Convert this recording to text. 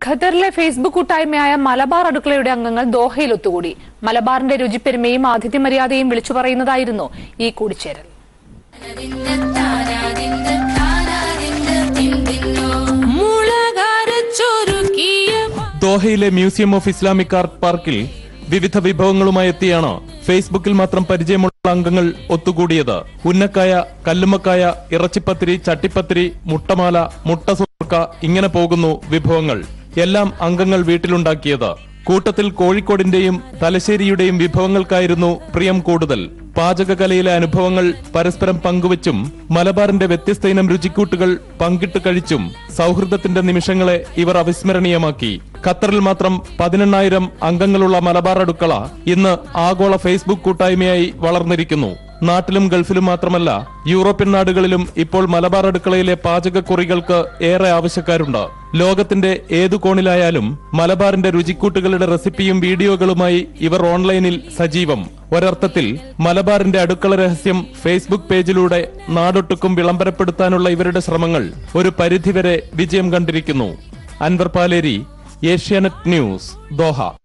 ഖത്തറിലെ ഫേസ്ബുക്ക് കൂട്ടായ്മയായ മലബാർ അടുക്കളയുടെ അംഗങ്ങൾ ദോഹയിൽ ഒത്തുകൂടി മലബാറിന്റെ രുചിപ്പെരുമയും ആതിഥ്യമര്യാദയും വിളിച്ചു പറയുന്നതായിരുന്നു ഈ കൂടിച്ചേരൽ ദോഹയിലെ മ്യൂസിയം ഓഫ് ഇസ്ലാമിക് ആർട്ട് പാർക്കിൽ വിവിധ വിഭവങ്ങളുമായി എത്തിയാണ് ഫേസ്ബുക്കിൽ മാത്രം പരിചയമുള്ള അംഗങ്ങൾ ഒത്തുകൂടിയത് ഉന്നക്കായ കല്ലുമ്മക്കായ ഇറച്ചിപ്പത്തിരി ചട്ടിപ്പത്തിരി മുട്ടമാല മുട്ട സുർക്ക ഇങ്ങനെ പോകുന്നു വിഭവങ്ങൾ എല്ലാം അംഗങ്ങൾ വീട്ടിലുണ്ടാക്കിയത് കൂട്ടത്തിൽ കോഴിക്കോടിന്റെയും തലശ്ശേരിയുടെയും വിഭവങ്ങൾക്കായിരുന്നു പ്രിയം കൂടുതൽ പാചകകലയിലെ അനുഭവങ്ങൾ പരസ്പരം പങ്കുവച്ചും മലബാറിന്റെ വ്യത്യസ്ത ഇനം രുചിക്കൂട്ടുകൾ പങ്കിട്ട് കഴിച്ചും സൗഹൃദത്തിന്റെ നിമിഷങ്ങളെ ഇവർ അവിസ്മരണീയമാക്കി ഖത്തറിൽ മാത്രം പതിനെണ്ണായിരം അംഗങ്ങളുള്ള മലബാർ അടുക്കള ഇന്ന് ആഗോള ഫേസ്ബുക്ക് കൂട്ടായ്മയായി വളർന്നിരിക്കുന്നു നാട്ടിലും ഗൾഫിലും മാത്രമല്ല യൂറോപ്യൻ നാടുകളിലും ഇപ്പോൾ മലബാർ അടുക്കളയിലെ പാചകക്കുറികൾക്ക് ഏറെ ആവശ്യക്കാരുണ്ട് ലോകത്തിന്റെ ഏതു കോണിലായാലും മലബാറിന്റെ രുചിക്കൂട്ടുകളുടെ റെസിപ്പിയും വീഡിയോകളുമായി ഇവർ ഓൺലൈനിൽ സജീവം ഒരർത്ഥത്തിൽ മലബാറിന്റെ അടുക്കള രഹസ്യം ഫേസ്ബുക്ക് പേജിലൂടെ നാടൊട്ടുക്കും വിളംബരപ്പെടുത്താനുള്ള ഇവരുടെ ശ്രമങ്ങൾ ഒരു പരിധിവരെ വിജയം കണ്ടിരിക്കുന്നു Anwar Paleri Asianet news Doha